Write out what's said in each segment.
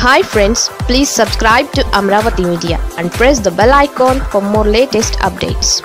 hi friends please subscribe to Amaravati media and press the bell icon for more latest updates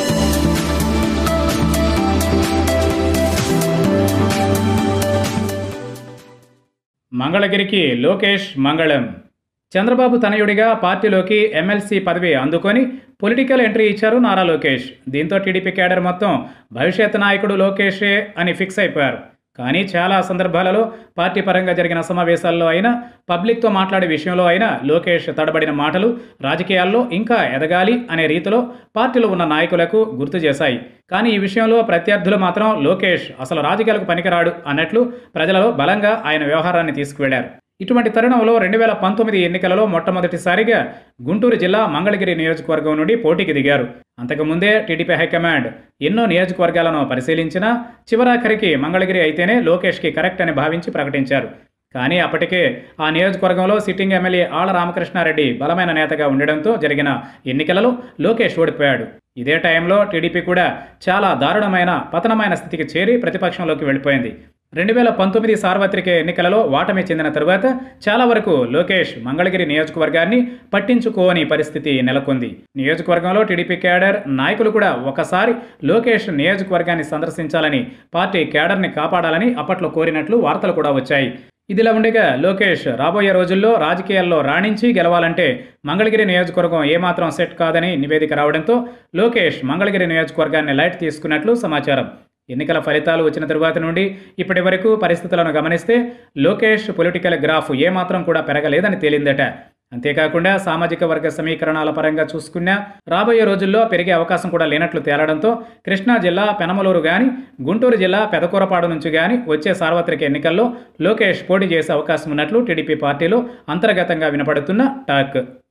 మంగళగిరికి లోకేష్ మంగళం చంద్రబాబు తనయుడిగా పార్టీలోకి MLC పదవి అందుకొని political entry ఇచ్చారు నారా లోకేష్ దీంతో టీడీపీ కేడర్ మొత్తం భవిష్యత్ నాయకుడు లోకేషే అని ఫిక్స్ అయిపోయారు కానీ చాలా సందర్భాలలో పార్టీ పరంగా జరిగిన సమావేశాల్లో అయినా పబ్లిక్తో మాట్లాడే విషయంలో అయినా లోకేష్ తడబడిన మాటలు రాజకీయాల్లో ఇంకా ఎదగాలి అనే రీతిలో పార్టీలో ఉన్న నాయకులకు గుర్తు చేశాయి కానీ ఈ విషయంలో ప్రత్యర్థులు మాత్రం లోకేష్ అసలు రాజకీయాలకు పనికిరాడు అన్నట్లు ప్రజలలో బలంగా ఆయన వ్యవహారాన్ని తీసుకువెళ్లారు ఇటువంటి తరుణంలో రెండు వేల పంతొమ్మిది ఎన్నికలలో మొట్టమొదటిసారిగా గుంటూరు జిల్లా మంగళగిరి నియోజకవర్గం నుండి పోటీకి దిగారు అంతకుముందే టీడీపీ హైకమాండ్ ఎన్నో నియోజకవర్గాలను పరిశీలించినా చివరాఖరికి మంగళగిరి అయితేనే లోకేష్కి కరెక్ట్ అని భావించి ప్రకటించారు కానీ అప్పటికే ఆ నియోజకవర్గంలో సిట్టింగ్ ఎమ్మెల్యే ఆళ్ల రామకృష్ణారెడ్డి బలమైన నేతగా ఉండడంతో జరిగిన ఎన్నికలలో లోకేష్ ఓడిపోయాడు ఇదే టైంలో టీడీపీ కూడా చాలా దారుణమైన పతనమైన స్థితికి చేరి ప్రతిపక్షంలోకి వెళ్ళిపోయింది రెండు వేల పంతొమ్మిది సార్వత్రిక ఎన్నికలలో ఓటమి చెందిన తరువాత చాలా వరకు లోకేష్ మంగళగిరి నియోజకవర్గాన్ని పట్టించుకోని పరిస్థితి నెలకొంది నియోజకవర్గంలో టీడీపీ కేడర్ నాయకులు కూడా ఒకసారి లోకేష్ నియోజకవర్గాన్ని సందర్శించాలని పార్టీ కేడర్ని కాపాడాలని అప్పట్లో కోరినట్లు వార్తలు కూడా వచ్చాయి ఇదిలా ఉండగా లోకేష్ రాబోయే రోజుల్లో రాజకీయాల్లో రాణించి గెలవాలంటే మంగళగిరి నియోజకవర్గం ఏమాత్రం సెట్ కాదని నివేదిక రావడంతో లోకేష్ మంగళగిరి నియోజకవర్గాన్ని లైట్ తీసుకున్నట్లు సమాచారం ఎన్నికల ఫలితాలు వచ్చిన తరువాత నుండి ఇప్పటి వరకు పరిస్థితులను గమనిస్తే లోకేష్ పొలిటికల్ గ్రాఫ్ ఏమాత్రం కూడా పెరగలేదని తేలిందట అంతేకాకుండా సామాజిక వర్గ సమీకరణాల పరంగా చూసుకున్నా రాబోయే రోజుల్లో పెరిగే అవకాశం కూడా లేనట్లు తేలడంతో కృష్ణా జిల్లా పెనమలూరు గాని గుంటూరు జిల్లా పెదకూరపాడు నుంచి గాని వచ్చే సార్వత్రిక ఎన్నికల్లో లోకేష్ పోటీ చేసే అవకాశం ఉన్నట్లు టీడీపీ పార్టీలో అంతర్గతంగా వినపడుతున్న టాక్